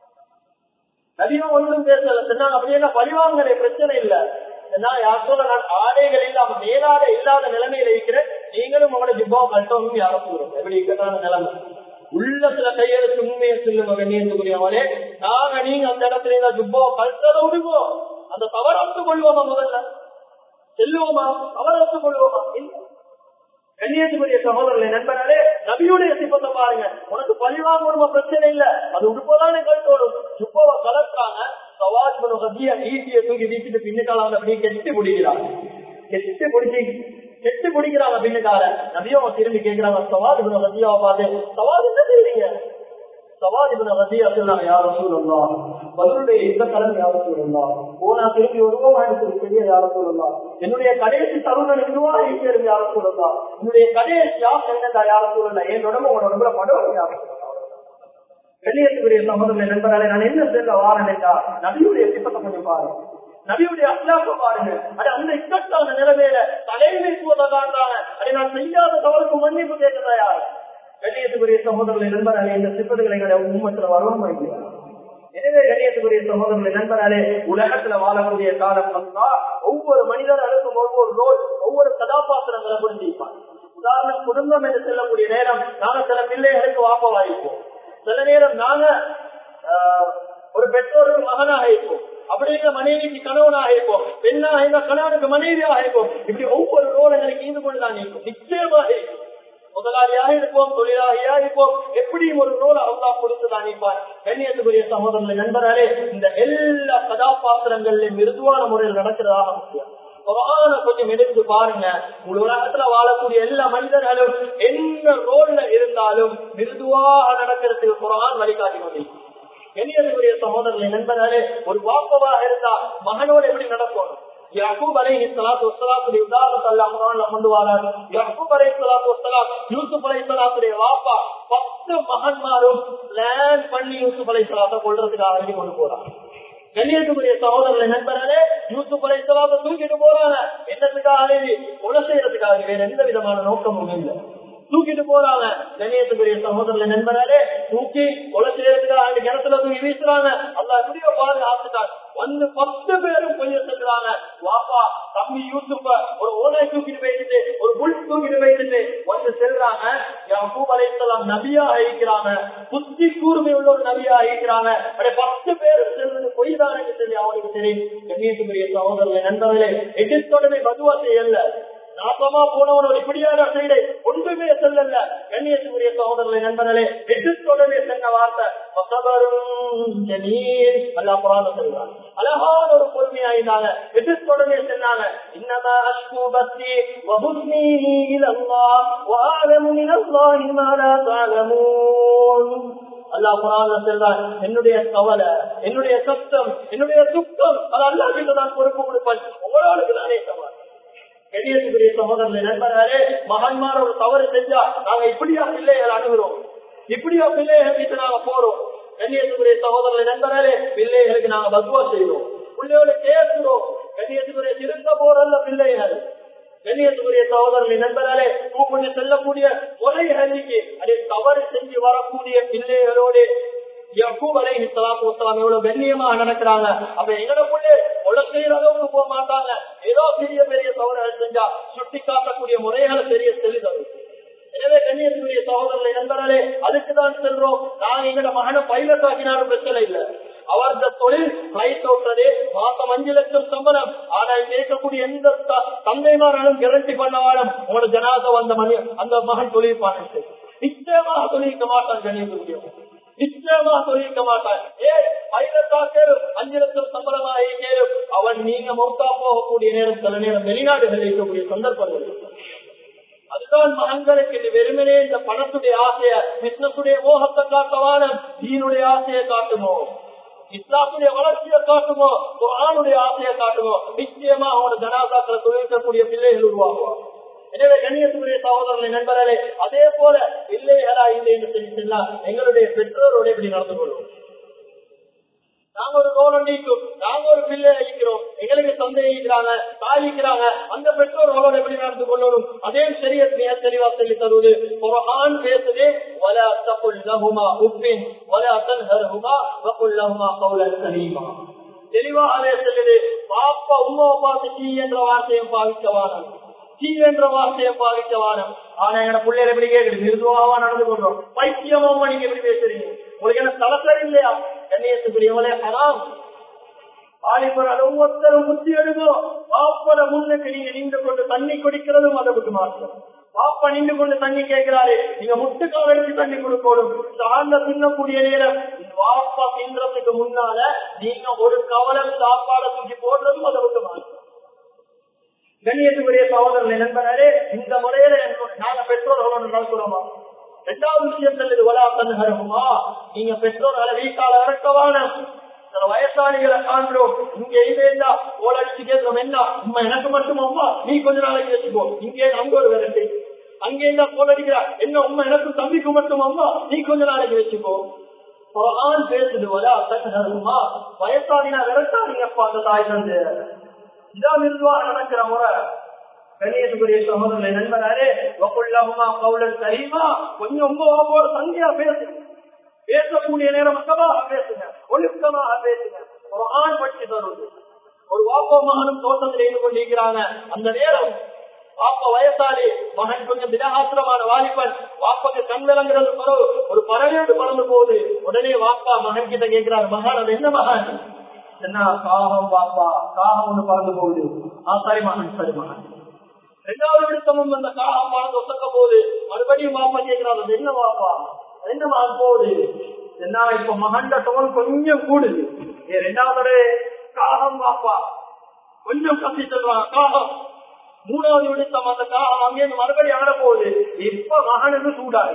நபியும் ஒன்றும் பேசல சொன்னாங்க அப்படியே நான் பழி வாங்குறேன் பிரச்சனை இல்ல என்னால யார் சொல்ல நான் ஆடைகள் இல்லாம மேலாட இல்லாத நிலைமையில இருக்கிறேன் நீங்களும் உங்களோட ஜிப்பாவை கட்டணும் யாரும் சொல்லுங்க எப்படி இக்கட்டான நிலைமை உள்ளத்துல கையெழுத்து உண்மையை சொல்லுங்க கண்ணியத்துக்குரியவனே நாங்க நீங்க அந்த இடத்துல இருந்தா ஜுப்போ கழுத்தத விடுவோ அந்த தவறத்து கொள்வோமா முதல்ல செல்லுவோமா தவறத்து கொள்வோமா கண்ணியத்துக்குரிய சகோதரர்களை நண்பனாலே நபியுடைய சிப்பத்தை பாருங்க உனக்கு பழிவாங்க பிரச்சனை இல்ல அது உடுப்பதானே கழுத்தோடும் ஜுப்போவை கலக்காங்க சவாஜ் மனோகதிய ஈட்டியை தூக்கி வீசிட்டு பின்னுக்கால அப்படி கெட்டு பிடிக்கிறாங்க கெட்டு பிடிச்சி கெட்டு பிடிக்கிறாங்க பின்னுக்கால நபியும் திரும்பி கேட்கிறாங்க சவாஜ் மனோகதியாவை பார்த்து சவாஜ் என்ன செய்வீங்க சவாஜ் மனோகதியா சொன்னாங்க யாரும் சொல்லலாம் பதிலுடைய இந்த கலன் யாரும் சொல்லலாம் போனா திரும்பி வருவோம் பெரிய யாரும் சொல்லலாம் என்னுடைய கடைசி தருணம் இதுவா இருக்கிறது யாரும் சொல்லலாம் என்னுடைய கடைசி யார் என்னடா யாரும் சொல்லல என் உடம்பு உங்களோட உடம்புல படுவது யாரும் வெளியேற்றக்கூடிய சகோதரனை நண்பராலே நான் என்ன சொல்ல வாரன் என்றா நபியுடைய சிப்பத்தை கொஞ்சம் பாருங்க நபியுடைய அல்லாம பாருங்க அது அந்த இக்கட்டான நிலைமையில தலைமைத்துவத்தை காண்றாங்க அதை நான் செய்யாத தவறுக்கு மன்னிப்பு கேட்கிறதா யார் வெளியேற்றக்கூடிய சகோதரர்களை நண்பராலே இந்த சிப்பத்துகளை எங்களுடைய உண்மத்துல வரவும் எனவே கணியத்துக்குரிய சகோதரர்களை நண்பராலே உலகத்துல வாழக்கூடிய காலம் வந்தா ஒவ்வொரு மனிதர்களுக்கும் ஒவ்வொரு நோய் ஒவ்வொரு கதாபாத்திரங்களை புரிஞ்சிருப்பாங்க உதாரணம் குடும்பம் என்று செல்லக்கூடிய நேரம் நாங்க சில பிள்ளைகளுக்கு வாப்பவாயிருப்போம் சில நேரம் நாங்க ஒரு பெற்றோருக்கு மகனாக இருப்போம் அப்படிங்கிற மனைவிக்கு கணவனாக இருப்போம் பெண்ணாக இருந்தா கணவனுக்கு மனைவியாக இருப்போம் இப்படி ஒவ்வொரு ரோல் எங்களுக்கு ஈடு கொண்டுதான் இருக்கும் நிச்சயமாக இருக்கும் முதலாளியாக இருப்போம் தொழிலாளியா இருப்போம் எப்படியும் ஒரு ரோல் அல்லா கொடுத்துதான் நிற்பார் கண்ணியத்துக்குரிய சகோதரர்கள் நண்பராலே இந்த எல்லா கதாபாத்திரங்களிலும் மிருதுவான முறையில் நடக்கிறதாக முக்கியம் குரான கொஞ்சம் எடுத்து பாருங்க உலகத்துல வாழக்கூடிய எல்லா மனிதர்களும் என்ன ரோல்ல இருந்தாலும் மிருதுவாக நடக்கிறதுக்கு குரான் வழிகாட்டி கொண்டிருக்கும் கண்ணியத்துக்குரிய சகோதரர்களை நண்பர்களே ஒரு வாப்பவாக இருந்தா மகனோடு எப்படி நடக்கணும் யாக்கூப் அலைஹி ஸலாத்து வஸ்ஸலாத்துடைய உதாரணத்தை அல்லாஹ் குர்ஆன்ல கொண்டு வரார் யாக்கூப் அலைஹி ஸலாத்து வஸ்ஸலாம் யூசுப் அலைஹி ஸலாத்துடைய வாப்பா பத்து மகன்மாரும் பிளான் பண்ணி யூசுப் அலைஹி ஸலாத்தை கொல்றதுக்காக வேண்டி கொண்டு போறாங்க கண்ணியத்துக்குரிய சகோதரர்களை நண்பர்களே யூசுப் அலைஹி ஸலாத்தை தூக்கிட்டு போறாங்க என்னத்துக்காக கொலை செய்யறதுக்காக வேற எந்த விதமான நோக்கமும் இல்லை தூக்கிட்டு போறாங்க கண்ணியத்துக்குரிய சகோதரர்களை நண்பர்களே தூக்கி கொலை செய்யறதுக்காக கிணத்துல தூக்கி வீசுறாங்க அல்ல எப்படியோ பாதுகாத்துட்டாங்க வந்து பத்து பேரும் பொய்ய செல்றாங்க வாப்பா தம்பி யூசுப்ப ஒரு ஓலை தூக்கிட்டு போயிட்டு ஒரு புல் தூக்கிட்டு போயிட்டு வந்து செல்றாங்க யாக்கூப் அலைத்தலாம் நபியா அழிக்கிறாங்க புத்தி கூர்மை உள்ள ஒரு நபியா அழிக்கிறாங்க அப்படியே பத்து பேரும் செல்றது பொய் தானே சொல்லி அவனுக்கு தெரியும் கண்ணியத்துக்குரிய சகோதரர்களை நண்பர்களே எதிர்த்தோடனே பதுவா செய்யல நாசமா போனவன் இப்படியான செய்தி ஒன்றுமே செல்லல கண்ணியத்துக்குரிய சகோதரர்களை நண்பர்களே எதிர்த்தோடனே சென்ற வார்த்தை அல்லா புராண சொல்றாங்க அழகான ஒரு பொறுமையாயினாங்க எதிர்த்தோடனே சொன்னாங்க இன்னமா அஷ்கு பக்தி வகுத்னி இலல்லா வாழமு இலல்லாஹி மாலா தாலமூன் அல்லா குரான் செல்றான் என்னுடைய கவலை என்னுடைய கஷ்டம் என்னுடைய துக்கம் அது அல்லா கிட்ட நான் பொறுப்பு கொடுப்பேன் உங்களோடு நானே சமாளி கண்ணியத்துக்குரிய சகோதரர்களை நண்பர்களே மகன்மார் ஒரு தவறு செஞ்சா நாங்க இப்படியா பிள்ளைகள் அணுகிறோம் இப்படியா பிள்ளைகள் வீட்டு நாங்க போறோம் கண்ணியத்துக்குரிய சகோதரர்களை நண்பர்களே பிள்ளைகளுக்கு நாங்க பத்வா செய்யறோம் பிள்ளைகளை கேட்கிறோம் கண்ணியத்துக்குரிய திருந்த போறல்ல பிள்ளைகள் கண்ணியத்துக்குரிய சகோதரர்களை நண்பர்களே கூப்பிட்டு செல்லக்கூடிய முறைகளுக்கு அதை தவறு செஞ்சு வரக்கூடிய பிள்ளைகளோடு யக்கூப் அலைஹி ஸலாத்து வஸலாம் எவ்வளவு கண்ணியமாக நடக்கிறாங்க அப்ப எங்களுக்குள்ளே கொலை செய்யற அளவுக்கு போக மாட்டாங்க ஏதோ பெரிய பெரிய தவறுகள் செஞ்சா சுட்டி காட்டக்கூடிய முறைகளை தெரிய செல்லுதல் எனவே கண்ணியத்துக்குரிய சகோதரர்களை நண்பர்களே அதுக்கு தான் செல்றோம் நாங்க எங்கட மகனை பைலட் ஆக்கினாலும் பிரச்சனை இல்லை அவரது தொழில் பிளைட் ஓட்டுறது மாசம் அஞ்சு லட்சம் சம்பளம் ஆனா இங்க இருக்கக்கூடிய எந்த தந்தைமாராலும் கேரண்டி பண்ணவாலும் உங்களோட ஜனாத வந்த மணி அந்த மகன் தொழில் பாட்டு நிச்சயமாக தொழிலிக்க மாட்டான் கண்ணியத்துக்குரிய நிச்சயமா சொல்லிக்க மாட்டான் ஏ பைலட்டா கேளும் அஞ்சு லட்சம் சம்பளமாக கேளும் அவன் நீங்க மௌத்தா போகக்கூடிய நேரம் சில நேரம் வெளிநாடுகளில் இருக்கக்கூடிய சந்தர்ப்பங்கள் அதுதான் மகன்களுக்கு இது வெறுமனே இந்த பணத்துடைய ஆசைய பிசினஸுடைய மோகத்தை காட்டவான தீனுடைய ஆசையை காட்டுமோ இஸ்லாத்துடைய வளர்ச்சியை காட்டுமோ குரானுடைய ஆசையை காட்டுமோ நிச்சயமா அவனோட ஜனாதாக்களை தொழிற்கக்கூடிய பிள்ளைகள் உருவாகுவான் எனவே கண்ணியத்துக்குரிய சகோதரர்களை நண்பர்களே அதே போல பிள்ளைகளா இல்லை என்று தெரிவித்தா எங்களுடைய பெற்றோரோட இப்படி நடந்து கொள்வோம் நாங்க ஒரு கௌரவம் நீக்கும் நாங்க ஒரு பிள்ளை அழிக்கிறோம் எங்களுக்கு தந்தை இருக்கிறாங்க தாய் இருக்கிறாங்க அந்த பெற்றோர்களோட எப்படி நடந்து கொள்ளணும் அதே சரிய தெளிவா சொல்லி தருவது ஒரு ஆண் பேசுதே வல அத்தப்புல் லகுமா உப்பின் வல அத்தன் ஹருமா வகுல் லகுமா கவுலன் சலீமா தெளிவா அதே சொல்லுது பாப்பா உமா பார்த்து தீ என்ற வார்த்தையை பாவிக்கவானம் தீ என்ற வார்த்தையை பாவிக்கவானம் ஆனா எங்க பிள்ளைகள் எப்படி கேட்குது மிருதுவாவா நடந்து கொள்றோம் பைத்தியமாவா நீங்க எப்படி பேசுறீங்க உங்களுக்கு என்ன தலசரி இல்லையா கண்ணியத்துக்குரியவளே ஹராம் வாலிபர் ஒவ்வொருத்தரும் புத்தி எடுங்கோ பாப்பட முன்னுக்கு நீங்க நின்று கொண்டு தண்ணி குடிக்கிறதும் அதை விட்டு மாற்றம் பாப்பா நின்று கொண்டு தண்ணி கேட்கிறாரு நீங்க முட்டுக்கால் எடுத்து தண்ணி கொடுக்கணும் சார்ந்த தின்னக்கூடிய நேரம் வாப்பா தின்றதுக்கு முன்னால நீங்க ஒரு கவலம் சாப்பாடை தூக்கி போடுறதும் அதை விட்டு மாற்றம் கண்ணியத்துக்குரிய சகோதரர்களை நண்பர்களே இந்த முறையில நாங்க பெற்றோர்களோடு நடக்கிறோமா இரண்டாவது விஷயம் சொல்லுது வலா தன்ஹரகுமா நீங்க பெற்றோர்களை வீட்டால இறக்கவான சில வயசாளிகளை காண்கிறோம் இங்க இல்லையா ஓலடிச்சு கேட்கிறோம் என்ன உண்மை எனக்கு மட்டும் அம்மா நீ கொஞ்ச நாளைக்கு வச்சுக்கோ இங்கே அங்க ஒரு விரட்டு அங்கே இருந்தா போலடிக்கிறா என்ன உண்மை எனக்கு தம்பிக்கு மட்டும் அம்மா நீ கொஞ்ச நாளைக்கு வச்சுக்கோ ஆண் பேசுது வலா தன்ஹரகுமா வயசாளினா விரட்டாதீங்கப்பா அந்த தாய் தந்து இதான் நிர்வாகம் நடக்கிற முறை கணியத்துக்குரிய சகோதரர்களை நண்பராரே வக்குள்ளமா கவுலன் சரிமா கொஞ்சம் உங்க சந்தியா பேசுங்க பேசக்கூடிய நேரம் மக்கமாக பேசுங்க ஒழுக்கமாக பேசுங்க ஒரு ஆண் பற்றி தருவது ஒரு வாப்ப மகனும் தோட்டத்தில் இருந்து கொண்டிருக்கிறாங்க அந்த நேரம் வாப்ப வயசாளி மகன் கொஞ்சம் தினகாத்திரமான வாலிபன் வாப்பக்கு கண் விளங்குறது குறவு ஒரு பறவையோடு பறந்து போகுது உடனே வாப்பா மகன் கிட்ட கேட்கிறார் மகன் அது என்ன மகன் என்ன காகம் வாப்பா காகம் ஒண்ணு பறந்து போகுது ஆ சரி மகன் சரி மகன் ரெண்டாவது விடுத்தமும் அந்த காகம் பறந்து ஒசக்க போகுது மறுபடியும் வாப்பா கேட்கிறார் அது என்ன வாப்பா என்ன மகன் போகுது என்ன இப்ப மகன் டோன் கொஞ்சம் கூடுது ரெண்டாவது காகம் வாப்பா கொஞ்சம் கத்தி சொல்றாங்க காகம் மூணாவது விடுத்தம் அந்த காகம் அங்கேருந்து மறுபடியும் அகட போகுது இப்ப மகனுக்கு சூடாது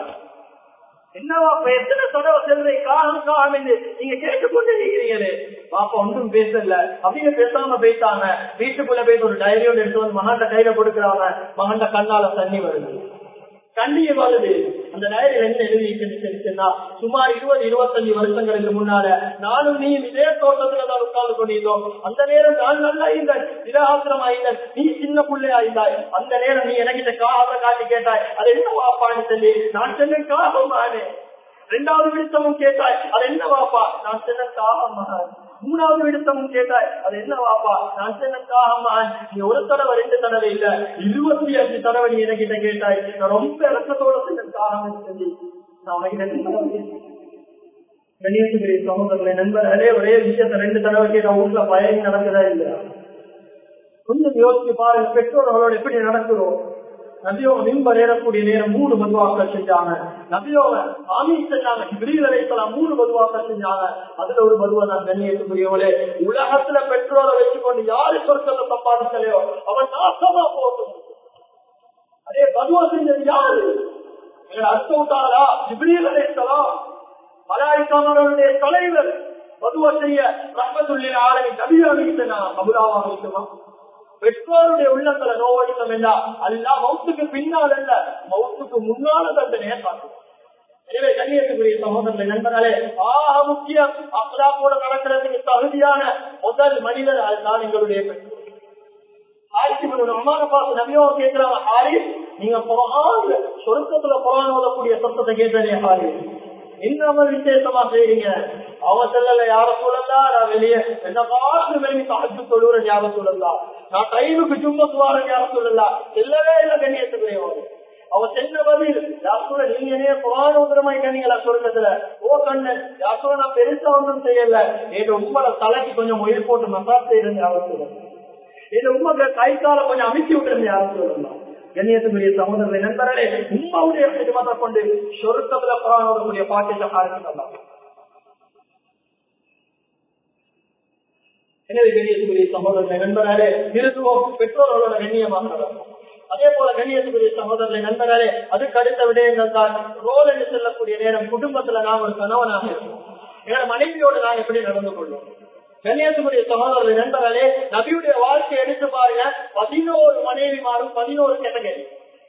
என்னவா எத்தனை தடவை செல்லை காலம் காலம் என்று நீங்க கேட்டுக்கொண்டே இருக்கிறீங்களே பாப்பா ஒன்றும் பேசல அப்படின்னு பேசாம பேசாங்க வீட்டுக்குள்ள போய் ஒரு டைரியோட எடுத்து வந்து மகண்ட கையில கொடுக்குறாங்க மகண்ட கண்ணால தண்ணி வருது கண்ணிய வருது அந்த டைரியில் என்ன எழுதிச்சுன்னா சுமார் இருபது இருபத்தஞ்சு வருஷங்களுக்கு முன்னால நானும் நீ இதே தோட்டத்துல தான் உட்கார்ந்து கொண்டிருந்தோம் அந்த நேரம் நான் நல்லா இருந்தாய் நிராசிரம் ஆயிருந்தாய் நீ சின்ன பிள்ளை ஆயிருந்தாய் அந்த நேரம் நீ எனக்கு காகத்தை காட்டி கேட்டாய் அது என்ன வாப்பான்னு சொல்லி நான் சொன்னேன் காகம் ஆனே ரெண்டாவது விடுத்தமும் கேட்டாய் அது என்ன வாப்பா நான் சொன்ன காகம் மகன் மூணாவது விடுத்தமும் கேட்டாய் அது என்ன வாப்பா நான் சொன்ன காகம் நீ ஒரு தடவை ரெண்டு தடவை இல்ல இருபத்தி அஞ்சு தடவை நீ என்கிட்ட கேட்டாய் நான் ரொம்ப இறக்கத்தோட சொன்ன காகம் சொல்லி நான் உனக்கு கணியத்துக்குரிய சகோதரர்களை நண்பர்களே ஒரே விஷயத்த ரெண்டு தடவை கேட்ட ஊர்ல பயன் நடக்குதா இல்லையா கொஞ்சம் யோசிச்சு பாருங்க பெற்றோர்களோட எப்படி நடக்கிறோம் நபியோக மின்பர் ஏறக்கூடிய நேரம் மூணு பதுவாக்கள் செஞ்சாங்க நபியோக ஆமி செஞ்சாங்க இப்ரீல் அலைத்தலாம் மூணு பதுவாக்கள் செஞ்சாங்க அதுல ஒரு பதுவா தான் கண்ணியத்துக்குரியவளே உலகத்துல பெற்றோரை வச்சுக்கொண்டு யாரு சொற்களை சம்பாதிக்கலையோ அவன் நாசமா போட்டும் அதே பதுவா செஞ்சது யாரு எங்களை அர்த்தவிட்டாரா இப்ரீல் அலைத்தலாம் மலாய்க்காமருடைய தலைவர் பதுவா செய்ய ரப்பத்துள்ள ஆளை நபியா வைத்தனா கபுராவா வைக்குமா பெற்றோருடைய உள்ளங்களை நோவடித்தம் என்றா அல்ல மௌத்துக்கு பின்னால் அல்ல மௌத்துக்கு முன்னால தண்டனையை காட்டும் எனவே கண்ணியத்துக்குரிய சகோதரர்களை நண்பர்களே ஆக முக்கியம் அப்தா கூட நடக்கிறதுக்கு தகுதியான முதல் மனிதர் அதுதான் எங்களுடைய பெற்றோர் சொருக்கத்துல புறான் ஓதக்கூடிய சத்தத்தை கேட்டதே ஹாரி இன்னும் விசேஷமா செய்றீங்க அவன் செல்லல யார சொல்லலாம் நான் வெளியே என்ன காசு வெளியே சாப்பிட்டு தொழுவுறேன் யார சொல்லலாம் நான் டைமுக்கு சும்மா சுவாரன் யார சொல்லலாம் செல்லவே இல்லை கண்ணியத்துக்குரியவங்க அவன் சென்ற பதில் யாசூர நீங்க புராண உதரமாய் கண்ணீங்களா சொல்றதுல ஓ கண்ணன் யாசூர நான் பெருசா ஒன்றும் செய்யல என் உங்களோட தலைக்கு கொஞ்சம் உயிர் போட்டு மசாஜ் செய்யறது யாரும் சொல்லலாம் என் உங்களை கை கால கொஞ்சம் அமைக்கி விட்டுறது யாரும் சொல்லலாம் கண்ணியத்துக்குரிய சகோதரர்களை நண்பர்களே உண்மாவுடைய மதம் கொண்டு சொருக்கத்துல புறாணோடக்கூடிய பாட்டில ஆரம்பிக்கலாம் எனவே கண்ணியத்துக்குரிய சகோதரர்களை நண்பராலே இருந்துவோம் பெற்றோர்களோட கண்ணியமாக நடக்கும் அதே போல கண்ணியத்துக்குரிய சகோதரர்களை நண்பராலே அதுக்கு அடுத்த விடயங்கள் தான் ரோல் என்று சொல்லக்கூடிய நேரம் குடும்பத்துல நாம் ஒரு கணவனாக இருக்கும் எங்களோட மனைவியோடு நான் எப்படி நடந்து கொள்ளும் கண்ணியத்துக்குரிய சகோதரர்களை நண்பர்களே நபியுடைய வாழ்க்கையை எடுத்து பாருங்க பதினோரு மனைவி மாறும் பதினோரு கேட்டகரி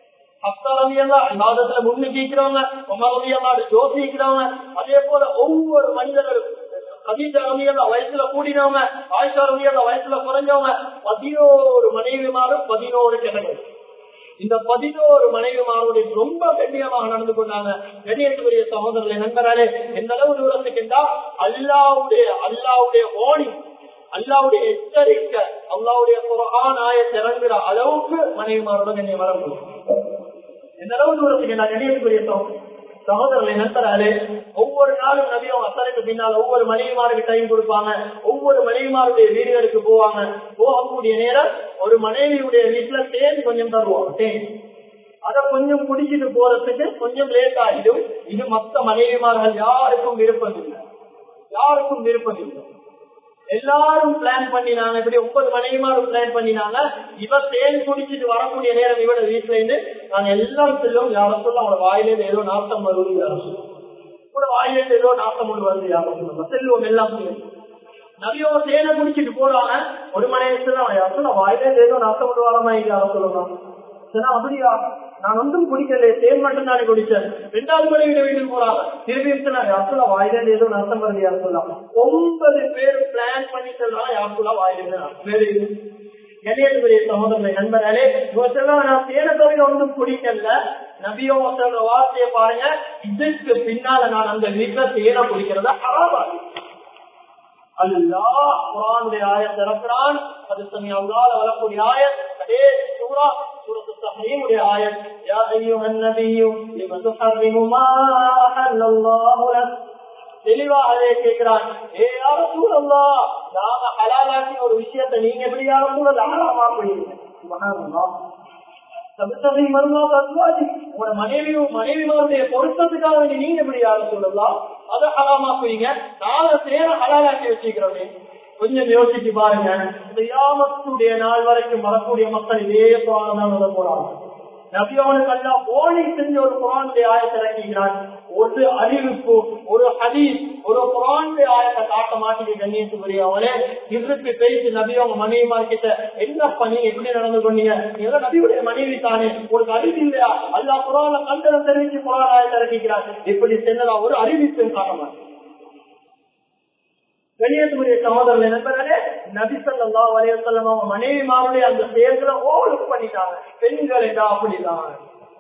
மாதத்துல முன்னிக்கிறவங்க உமரவியல்லாடு ஜோசிக்கிறவங்க அதே போல ஒவ்வொரு மனிதர்களும் கதீஜா ரவியல்லா வயசுல கூடினவங்க ஆயிஷா ரவியல்லா வயசுல குறைஞ்சவங்க பதினோரு மனைவிமாரும் பதினோரு கிணறு இந்த பதினோரு மனைவிமாருடைய ரொம்ப கண்ணியமாக நடந்து கொண்டாங்க கண்ணியத்துக்குரிய சகோதரர்களை நண்பராலே எந்த அளவு தூரத்துக்குண்டா அல்லாவுடைய அல்லாவுடைய ஓணி அல்லாவுடைய எச்சரிக்கை அல்லாவுடைய குரான் ஆய திறங்குற அளவுக்கு மனைவிமாரோட கண்ணியம் வரணும் எந்த அளவு தூரத்துக்கு நான் கண்ணியத்துக்குரிய சகோதரர்களை நண்பராலே ஒவ்வொரு நாளும் நபியும் அசருக்கு பின்னால் ஒவ்வொரு மனைவிமாருக்கு டைம் கொடுப்பாங்க ஒவ்வொரு மனைவிமாருடைய வீடுகளுக்கு போவாங்க போகக்கூடிய நேரம் ஒரு மனைவியுடைய வீட்டுல தேன் கொஞ்சம் தருவோம் தேன் அதை கொஞ்சம் குடிச்சிட்டு போறதுக்கு கொஞ்சம் லேட் ஆகிடும் இது மொத்த மனைவிமார்கள் யாருக்கும் விருப்பம் இல்லை யாருக்கும் விருப்பம் இல்லை எல்லாரும் பிளான் பண்ணினாங்க இப்படி ஒன்பது மனைவிமாரும் பிளான் பண்ணினாங்க இவ தேன் குடிச்சிட்டு வரக்கூடிய நேரம் இவட வீட்டுல இருந்து நாங்க எல்லாம் செல்லும் யாரும் சொல்ல அவங்களோட வாயிலிருந்து ஏதோ நாட்டம் வருவது யாரும் சொல்லுவோம் கூட வாயிலிருந்து ஏதோ நாட்டம் ஒன்று வருது யாரும் சொல்லுவோம் செல்வம் எல்லாம் சொல்லுவோம் நவியோ தேனை குடிச்சிட்டு போறாங்க ஒரு மனைவி சொல்லுவாங்க யாரும் சொல்ல வாயிலிருந்து ஏதோ நாட்டம் ஒன்று வரமா யாரும் சொல்லுவாங்க சொன்னா அப்படியா நான் ஒன்றும் குடிக்கல தேன் மட்டும் தானே குடிச்சேன் ரெண்டாவது மனைவி வீட்டுக்கு போறாங்க திருப்பி சொன்னாங்க யாருக்குள்ள வாயிலிருந்து ஏதோ நஷ்டம் வருது யாரும் சொல்லலாம் ஒன்பது பேர் பிளான் பண்ணி சொல்றாங்க யாருக்குள்ள வாயிலிருந்து வேறு கணியத்துக்குரிய சகோதரனை நண்பர்களே நான் தேன தவிர ஒன்றும் குடிக்கல நபியோ சொல்ற வார்த்தையை பாருங்க இதுக்கு பின்னால நான் அந்த வீட்டுல தேனை குடிக்கிறதா ஹராமாகும் அல்லாஹ் குரானுடைய ஆயத் இறக்குறான் அது சமயம் அல்லாத வரக்கூடிய ஆயத் அதே சூரா சூரத்து தஹரீமுடைய ஆயத் யா அய்யுஹன் நபியு லிம துஹர்ரிமு மா அஹல்லல்லாஹு லக் தெளிவாகவே கேட்கிறான் ஏ யார சூழல்லா நாம ஹலாலாக்கி ஒரு விஷயத்தை நீங்க எப்படி யார சூழல் ஹலாமா போயிருங்க சுபஹானல்லாஹ் சபத்தகை மருமா தத்வாஜி உங்களோட மனைவியும் மனைவிமாருடைய பொருத்தத்துக்காக நீங்க எப்படி யாரும் சொல்லலாம் அதை ஹலாமாக்குவீங்க நாலு சேர ஹலாலாக்கி வச்சுக்கிறோமே கொஞ்சம் யோசிச்சு பாருங்க இந்த யாமத்துடைய நாள் வரைக்கும் வரக்கூடிய மக்கள் இதே புராணம் தான் உள்ள போறாங்க நபியோனுக்கு அல்லா போலி செஞ்ச ஒரு குரானுடைய ஆயத்தை இறக்கிறான் ஒரு அறிவிப்பு ஒரு ஹதீஸ் ஒரு குரானுடைய ஆயத்தை காட்ட மாட்டேங்க கண்ணியத்துக்குரிய அவளே இவருக்கு பேசி நபி அவங்க மனைவிமா கிட்ட என்ன பண்ணி எப்படி நடந்து கொண்டீங்க நீங்க நபியுடைய மனைவி தானே ஒரு அறிவு இல்லையா அல்லா குரான கண்டனம் தெரிவிச்சு குரான் ஆயத்தை இறக்கிறான் இப்படி சென்னதா ஒரு அறிவிப்பு காட்ட மாட்டேன் வெளியேற்றுடைய சகோதரர்கள் நண்பர்களே நபிசல்லா வலையத்தல்லம் அவங்க மனைவிமாருடைய அந்த செயல்களை ஓவலுக்கு பண்ணிட்டாங்க பெண்கள் என்றா அப்படிதான்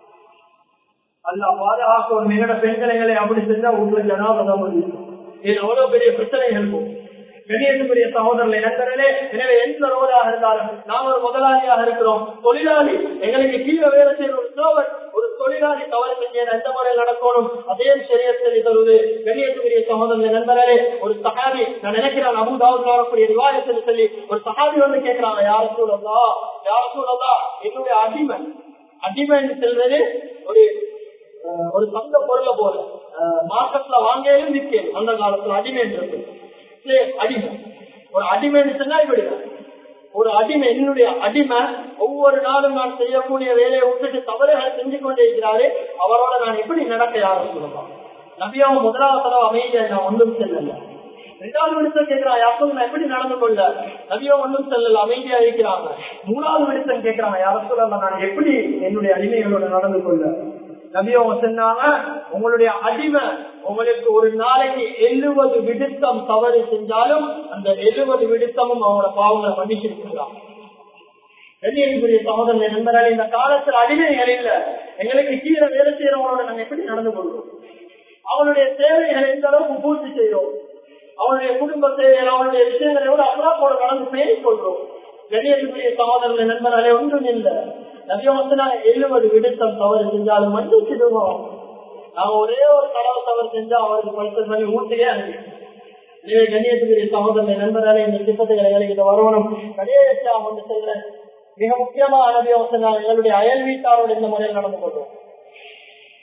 அல்ல பாதுகாக்க ஒரு நிகழ பெண்களை அப்படி செஞ்சா உங்களுக்கு ஜனாபதம் முடியும் இது எவ்வளவு பெரிய பிரச்சனைகள் போகும் வெளியேற்றக்கூடிய சகோதரர்களை நண்பர்களே எனவே எந்த ரோடாக இருந்தாலும் நாம் ஒரு முதலாளியாக இருக்கிறோம் தொழிலாளி எங்களுக்கு கீழே வேலை செய்யற ஒரு சோழர் ஒரு தொழிலாளி தவறு செஞ்ச எந்த முறையில் நடக்கணும் அதே சரியத்தில் தருவது வெளியேற்றக்கூடிய சகோதரர்களை நண்பர்களே ஒரு சகாபி நான் நினைக்கிறேன் அபுதாவது வரக்கூடிய விவாதத்தில் சொல்லி ஒரு சகாபி வந்து கேட்கிறாங்க யார சூழலா யார சூழலா என்னுடைய அடிமை அடிமைன்னு செல்வது ஒரு ஒரு சொந்த பொருளை போல மார்க்கெட்ல வாங்கலும் விற்கேன் அந்த காலத்துல அடிமை இருக்கு அடிமை ஒரு அடிமை சொன்னா இப்படி ஒரு அடிமை என்னுடைய அடிமை ஒவ்வொரு நாளும் நான் செய்யக்கூடிய வேலையை விட்டுட்டு தவறுகளை செஞ்சு கொண்டே இருக்கிறாரு அவரோட நான் எப்படி நடக்க யாரும் சொல்லலாம் நபியாவும் முதலாவது தடவை அமைதியா நான் ஒன்றும் செல்லல ரெண்டாவது விடுத்தம் கேட்கிறான் யாருக்கும் நான் எப்படி நடந்து கொள்ள நபியோ ஒன்றும் செல்லல அமைதியா இருக்கிறாங்க மூணாவது விடுத்தம் கேட்கிறாங்க யாரும் சொல்லலாம் நான் எப்படி என்னுடைய அடிமைகளோட நடந்து கொள்ள நபியோ சொன்னாங்க உங்களுடைய அடிமை உங்களுக்கு ஒரு நாளைக்கு எழுபது விடுத்தம் தவறு செஞ்சாலும் அந்த எழுபது விடுத்தமும் அவங்களோட பாவங்களை மன்னிச்சிருக்கிறாங்க கண்ணியத்துக்குரிய சகோதரன் நண்பரால் இந்த காலத்துல அடிமைகள் இல்ல எங்களுக்கு கீழே வேலை செய்யறவங்களோட நாங்க எப்படி நடந்து கொள்வோம் அவனுடைய தேவைகளை எந்த அளவுக்கு பூர்த்தி செய்யறோம் அவனுடைய குடும்ப தேவைகள் அவனுடைய விஷயங்களை விட அல்லாப்போட நடந்து பேசிக் கொள்றோம் கண்ணியத்துக்குரிய சகோதரன் நண்பராலே ஒன்றும் இல்லை நபியவசனா எழுபது விடுத்தம் தவறு செஞ்சாலும் மன்னிச்சிடுவோம் நான் ஒரே ஒரு கடவுள் தவறு செஞ்சா அவருக்கு படுத்த பண்ணி ஊட்டியே எனவே கண்ணியத்துக்குரிய சகோதரனை நண்பராலே இந்த திட்டத்துகளை வேலைக்கு வரணும் கடைசியா வந்து செல்றேன் மிக முக்கியமான நபியவசனா எங்களுடைய அயல் வீட்டாரோடு இந்த முறையில் நடந்து கொள்வோம்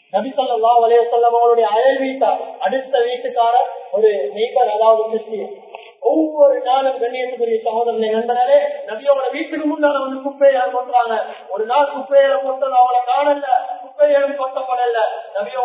நபிசல்லா வலையசல்லம் அவருடைய அயல் வீட்டார் அடுத்த வீட்டுக்காரர் ஒரு நெய்பர் அதாவது கிறிஸ்டியன் ஒவ்வொரு நாளும் கண்ணியத்துக்குரிய சகோதரனை நண்பனே நபியோட வீட்டுக்கு முன்னால வந்து குப்பையை கொட்டுறாங்க ஒரு நாள் குப்பையில கொட்டது அவளை காணல குப்பையிலும் கொட்டப்படல நபியோ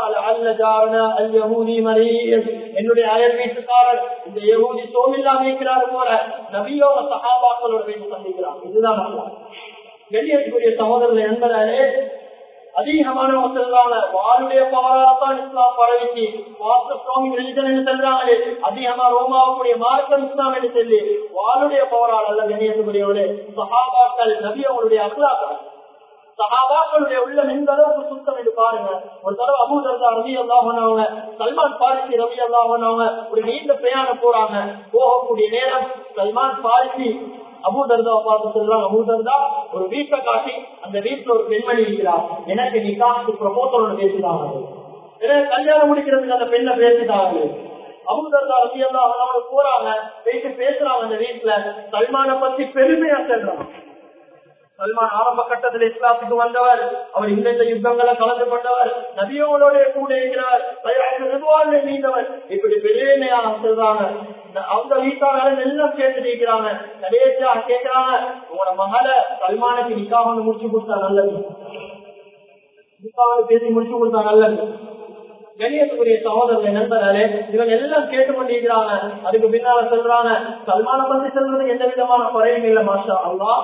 என்னுடைய அயல் வீட்டுக்காரர் இந்த யகூதி சோமில்லாம இருக்கிறாரு போல நபியோ சகாபாக்களோட வீட்டு சந்திக்கிறான் இதுதான் நல்லா கண்ணியத்துக்குரிய சகோதரனை நண்பனாலே அதிகமானவங்க சொல்றாங்க வாளுடைய பவரால்தான் இஸ்லாம் பரவிச்சு வாஸ்தவம் ரிலிஜன் என்று சொல்றாங்களே அதிகமா ரோமாவுடைய மார்க்கம் இஸ்லாம் என்று சொல்லி வாளுடைய பவரால் அல்ல கண்ணியத்துக்குரியவர்களே சகாபாக்கள் நபி அவங்களுடைய அகலாக்கள் சகாபாக்களுடைய உள்ளம் எந்த அளவுக்கு சுத்தம் என்று பாருங்க ஒரு தடவை அபூதர்தா ரவி அல்லாஹனவங்க சல்மான் பாரிசி ரவி அல்லாஹனவங்க ஒரு நீண்ட பிரயாணம் போறாங்க போகக்கூடிய நேரம் சல்மான் பாரிசி அபூதர்தா பார்த்து சொல்றாங்க அபூதர்தா ஒரு வீட்டை காட்டி அந்த வீட்டுல ஒரு பெண்மணி இருக்கிறார் எனக்கு நீ காசு ப்ரமோட்டரோட பேசினாங்க எனக்கு கல்யாணம் முடிக்கிறதுக்கு அந்த பெண்ணை பேசிட்டாங்க அபூதர்தா ரவி அல்லாஹனவங்க போறாங்க பேசி பேசுறாங்க அந்த வீட்டுல சல்மான பத்தி பெருமையா சொல்றாங்க சல்மான் ஆரம்ப கட்டத்தில் இஸ்லாத்துக்கு வந்தவர் அவர் இந்தந்த யுத்தங்களை கலந்து கொண்டவர் நபியோட கூட இருக்கிறார் நீண்டவர் இப்படி பெருமையாக சொல்றாங்க அவங்க வீட்டாளர் எல்லாம் கேட்டு இருக்கிறாங்க கடைசியா கேட்கிறாங்க உங்களோட மகளை சல்மானுக்கு நிக்காக முடிச்சு கொடுத்தா நல்லது நிக்காக பேசி முடிச்சு கொடுத்தா நல்லது கணியத்துக்குரிய சகோதரர்கள் நண்பர்களே இவங்க எல்லாம் கேட்டுக்கொண்டிருக்கிறாங்க அதுக்கு பின்னால சொல்றாங்க சல்மான பத்தி சொல்றது எந்த விதமான குறையும் இல்லை மாஷா அல்லா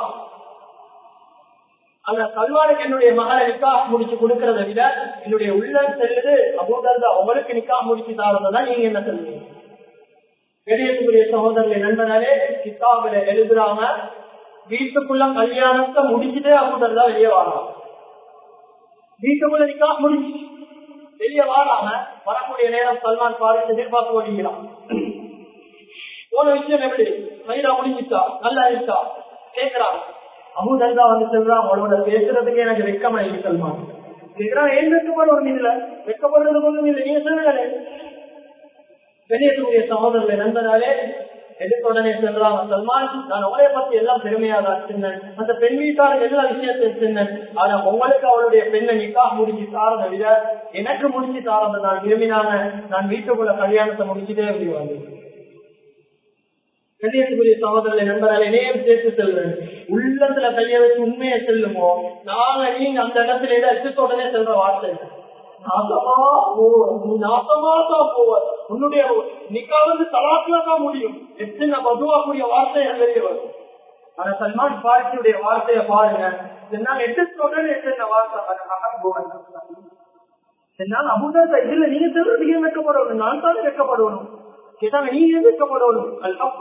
அந்த சல்மானுக்கு என்னுடைய மகளை நிக்கா முடிச்சு கொடுக்கறத விட என்னுடைய உள்ளம் செல்லுது அபூதர்தா உங்களுக்கு நிக்கா முடிச்சு தாரதான் நீங்க என்ன சொல்லுவீங்க கணியத்துக்குரிய சகோதரர்கள் நண்பனாலே கித்தாபில எழுதுறாங்க வீட்டுக்குள்ள கல்யாணத்தை முடிச்சுட்டே அபூதர்தா வெளியே வராங்க வீட்டுக்குள்ள நிக்கா முடிச்சு வெளியே வாராம வரக்கூடிய நேரம் சல்மான் பாரிஸ் எதிர்பார்த்து ஓடிக்கிறான் போன விஷயம் எப்படி சைடா முடிஞ்சிட்டா நல்லா இருக்கா கேட்கிறாங்க அபுதர்கா வந்து சொல்றான் அவளோட பேசுறதுக்கு எனக்கு வெக்கமா இருக்கு சல்மான் கேட்கிறான் ஏன் வெக்கப்படுவோம் இதுல வெக்கப்படுறது ஒண்ணும் இல்லை நீங்க சொல்லுங்களே கணியத்துடைய சகோதரர்கள் நண்பனாலே எடுத்த உடனே சொல்றாங்க சல்மான் நான் உங்களை பத்தி எல்லாம் பெருமையா தான் சொன்னேன் அந்த பெண் வீட்டாளர் எல்லா விஷயத்தை சொன்னேன் ஆனா உங்களுக்கு அவளுடைய பெண்ணை நிக்கா முடிச்சு தாரதை விட எனக்கு முடிச்சு தாரதை நான் விரும்பினாங்க நான் வீட்டுக்குள்ள கல்யாணத்தை முடிச்சுட்டே அப்படி வந்தேன் கண்ணியத்துக்குரிய சகோதரர்களை நண்பரால் இணையம் சேர்த்து செல்வேன் உள்ளத்துல கைய வச்சு உண்மையை செல்லுமோ நாங்க நீங்க அந்த இடத்துல இதை எடுத்த உடனே செல்ற வார்த்தை நாசமா போவ நாசமா தான் போவ உன்னுடைய நிக்கா வந்து தலாக்குல தான் முடியும் எத்தனை பதுவாக்கூடிய வார்த்தை வெளியே வரும் ஆனா சல்மான் பாரிசியுடைய வார்த்தையை பாருங்க என்னால் எடுத்த உடனே எத்தனை வார்த்தை என்னால் அபுதா இதுல நீங்க சொல்றதுக்கே வைக்கப்படணும் நான் தானே வைக்கப்படணும் கேட்டாங்க நீங்க வைக்கப்படணும்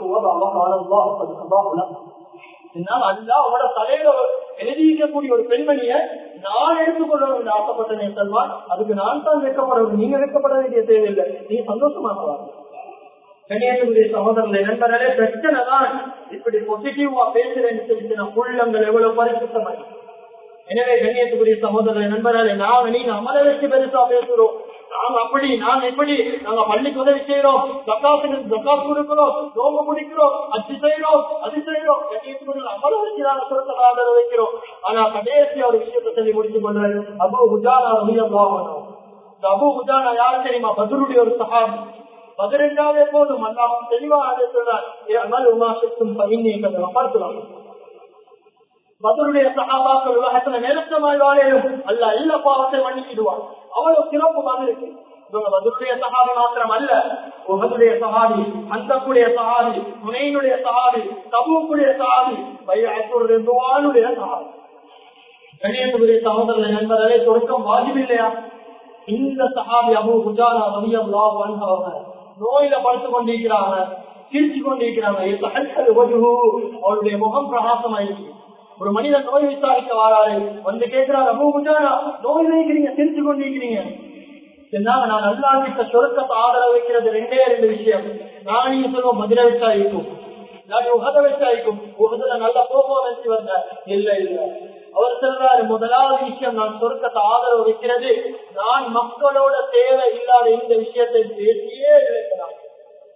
என்னால் அல்லா அவட தலையில எழுதிக்கக்கூடிய ஒரு பெண்மணிய நான் எடுத்துக்கொள்ளணும் ஆசைப்பட்டேன் சல்மான் அதுக்கு நான் தான் வைக்கப்படணும் நீங்க வைக்கப்பட வேண்டிய தேவையில்லை நீங்க சந்தோஷமாக கன்னியாகுமரி சகோதரர்களை நண்பர்களே பிரச்சனை தான் இப்படி பாசிட்டிவா பேசுறேன்னு சொல்லி நான் உள்ளங்கள் எவ்வளவு பரிசுத்தமாய் எனவே கண்ணியத்துக்குரிய சகோதரர்களை நண்பர்களே நாங்க நீங்க அமல வச்சு பெருசா பேசுறோம் நாங்க அப்படி நாங்க எப்படி நாங்க பள்ளிக்கு உதவி செய்யறோம் ஜக்காத்து ஜக்காத் கொடுக்கிறோம் நோம்பு முடிக்கிறோம் அது செய்யறோம் அது செய்யறோம் கண்ணியத்துக்குரிய அமல வச்சு நாங்க சுரத்த ஆதரவு வைக்கிறோம் ஆனா கடைசி ஒரு விஷயத்தை சொல்லி முடிச்சு கொள்றேன் அபு உஜானா ரவியல்லாமனோ இந்த அபு உஜானா யாரு தெரியுமா பதிலுடைய ஒரு சகாபி பதிரெண்டாவே போதும் அல்லாஹ் தெளிவாக சொல்றார் அமல் உமாசத்தும் பையனை அமர்த்தலாம் பதிலுடைய சகாபாக்கள் உலகத்துல நெருக்கமாய் வாழையும் அல்ல எல்லா பாவத்தை மன்னிச்சிடுவான் அவ்வளவு சிறப்பு பதிலுக்கு இவங்க பதிலுடைய சகாபி மாத்திரம் அல்ல உகதுடைய சகாபி அந்தக்குடைய சகாபி துணையினுடைய சகாபி தபுக்குடைய சகாபி பையனுடைய சகாபி கணியத்துக்குரிய சகோதரர்கள் நண்பர்களே தொடக்கம் வாஜிபில்லையா இந்த சகாபி அபு குஜாரா ரவியம் லா அவங்க நோயில படுத்துக் கொண்டிருக்கிறாங்க சிரிச்சு கொண்டிருக்கிறாங்க அவருடைய முகம் பிரகாசமாயிருக்கு ஒரு மனிதன் நோய் விசாரிக்க வாராரு வந்து கேட்கிறார் அபு குஜாரா நோய் வைக்கிறீங்க சிரிச்சு கொண்டிருக்கிறீங்க என்னால நான் அல்லா கிட்ட சொருக்கத்தை ஆதரவு வைக்கிறது ரெண்டே ரெண்டு விஷயம் நான் நீங்க சொல்லுவோம் மதுரை வச்சா இருக்கும் நான் உகத வச்சா இருக்கும் உகதுல நல்ல பெர்ஃபார்மன்ஸ் வந்த இல்ல இல்ல அவர் சொல்றாரு முதலாவது விஷயம் நான் சொருக்கத்தை ஆதரவு வைக்கிறது நான் மக்களோட தேவை இல்லாத இந்த விஷயத்தை பேசியே இருக்கிறான்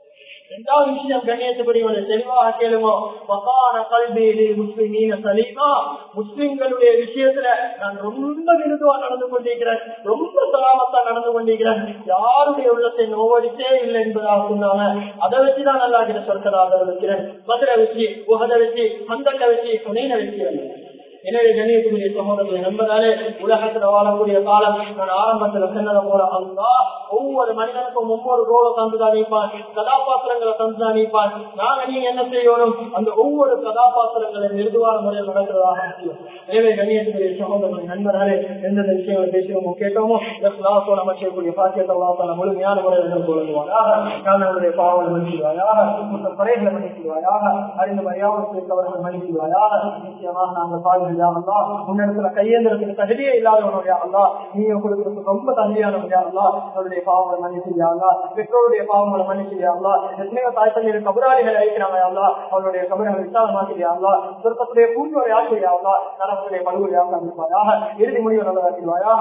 இரண்டாவது விஷயம் கண்ணியத்துக்குரியவனை தெளிவாக கேளுமோ மகான கல்வியிலே முஸ்லிமீன சலீமா முஸ்லிம்களுடைய விஷயத்துல நான் ரொம்ப விருதுவா நடந்து கொண்டிருக்கிறேன் ரொம்ப சலாமத்தா நடந்து கொண்டிருக்கிறேன் யாருடைய உள்ளத்தை நோவடித்தே இல்லை என்பதாக சொன்னாங்க அதை வச்சுதான் நல்லா கிட்ட சொற்கதாக இருக்கிறேன் மதுரை வச்சு உகத வச்சு மந்தக்க வச்சு துணைன வச்சு எனவே கண்ணியத்துக்குரிய சமூகத்தை நம்பதாலே உலகத்துல வாழக்கூடிய காலம் நான் ஆரம்பத்துல சொன்னதை போல அல்லா ஒவ்வொரு மனிதனுக்கும் ஒவ்வொரு ரோலை தந்துதான் நீப்பான் கதாபாத்திரங்களை தந்துதான் நீப்பான் நாங்க நீங்க என்ன செய்யணும் அந்த ஒவ்வொரு கதாபாத்திரங்களை மிருதுவான முறையில் நடக்கிறதாக முக்கியம் எனவே கண்ணியத்துக்குரிய சமூகத்தை நண்பர்களே எந்தெந்த விஷயங்களை பேசுவோமோ கேட்டோமோ கிளாஸோட அமைச்சக்கூடிய பாக்கியத்தை வாசான முழுமையான முறையில் கொள்ளுவாயாக நம்மளுடைய பாவங்களை மன்னிச்சுவாயாக மற்ற குறைகளை மன்னிச்சுவாயாக அறிந்து மரியாதை செய்தவர்கள் மன்னிச்சுவாயாக நிச்சயமாக நாங்கள் பாடுகள் யாருந்தா உன்னிடத்துல கையேந்திரத்துக்கு தகுதியே இல்லாதவனுடைய அல்லா நீ கொடுக்கறதுக்கு ரொம்ப தகுதியானவங்க அல்லா அவருடைய பாவங்களை மன்னிச்சியாங்களா பெற்றோருடைய பாவங்களை மன்னிச்சியாங்களா எத்தனையோ தாய் தந்தைய கபராளிகளை அழிக்கிறாங்க அல்லா அவருடைய கபர்களை விசாலமாக்கிறியாங்களா சொர்க்கத்துடைய பூஞ்சோரை ஆசிரியாங்களா நரகத்துடைய படுகொலையாக இருப்பாயாக இறுதி முடிவு நல்லதாக்கிடுவாயாக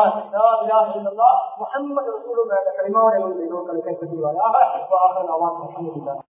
முகமது ரசூலுல்லாஹி கலிமாவுடைய கைப்பற்றுவாயாக